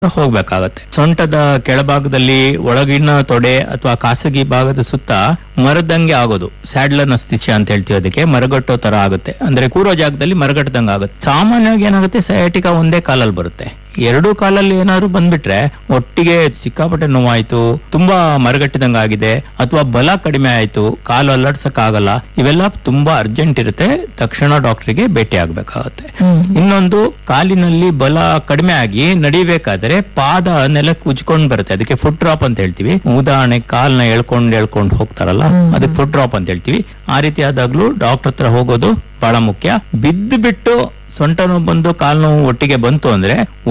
ಹೋಗ್ಬೇಕಾಗತ್ತೆ ಸೊಂಟದ ಕೆಳಭಾಗದಲ್ಲಿ ಒಳಗಿನ ತೊಡೆ ಅಥವಾ ಖಾಸಗಿ ಭಾಗದ ಸುತ್ತ ಮರದಂಗೆ ಆಗೋದು ಸ್ಯಾಡ್ಲರ್ ನಸ್ತಿಷ್ಯ ಅಂತ ಹೇಳ್ತೀವಿ ಅದಕ್ಕೆ ಮರಗಟ್ಟೋ ತರ ಆಗುತ್ತೆ ಅಂದ್ರೆ ಕೂರೋ ಜಾಗದಲ್ಲಿ ಮರಗಟ್ಟದಂಗೆ ಆಗುತ್ತೆ ಸಾಮಾನ್ಯವಾಗಿ ಏನಾಗುತ್ತೆ ಸಯಾಟಿಕ ಒಂದೇ ಕಾಲಲ್ಲಿ ಬರುತ್ತೆ ಎರಡೂ ಕಾಲಲ್ಲಿ ಏನಾದ್ರು ಬಂದ್ಬಿಟ್ರೆ ಒಟ್ಟಿಗೆ ಸಿಕ್ಕಾಪಟ್ಟೆ ನೋವಾಯ್ತು ತುಂಬಾ ಮರಗಟ್ಟಿದಂಗ ಆಗಿದೆ ಅಥವಾ ಬಲ ಕಡಿಮೆ ಆಯ್ತು ಕಾಲು ಅಲ್ಲಾಡ್ಸಕ್ ಆಗಲ್ಲ ಇವೆಲ್ಲ ತುಂಬಾ ಅರ್ಜೆಂಟ್ ಇರುತ್ತೆ ತಕ್ಷಣ ಡಾಕ್ಟರ್ಗೆ ಭೇಟಿ ಆಗ್ಬೇಕಾಗತ್ತೆ ಇನ್ನೊಂದು ಕಾಲಿನಲ್ಲಿ ಬಲ ಕಡಿಮೆ ಆಗಿ ನಡಿಬೇಕಾದ್ರೆ ಪಾದ ನೆಲಕ್ಕೆ ಉಜ್ಕೊಂಡ್ ಬರುತ್ತೆ ಅದಕ್ಕೆ ಫುಟ್ ಡ್ರಾಪ್ ಅಂತ ಹೇಳ್ತೀವಿ ಉದಾಹರಣೆ ಕಾಲ್ನ ಎಳ್ಕೊಂಡ್ ಎಳ್ಕೊಂಡ್ ಹೋಗ್ತಾರಲ್ಲ ಅದಕ್ಕೆ ಫುಟ್ ಡ್ರಾಪ್ ಅಂತ ಹೇಳ್ತೀವಿ ಆ ರೀತಿ ಆದಾಗ್ಲೂ ಡಾಕ್ಟರ್ ಹತ್ರ ಹೋಗೋದು ಬಹಳ ಮುಖ್ಯ ಬಿದ್ದು ಬಿಟ್ಟು ಸೊಂಟ ನೋವು ಬಂದು ಕಾಲ್ ನೋವು ಒಟ್ಟಿಗೆ ಬಂತು ಅಂದ್ರೆ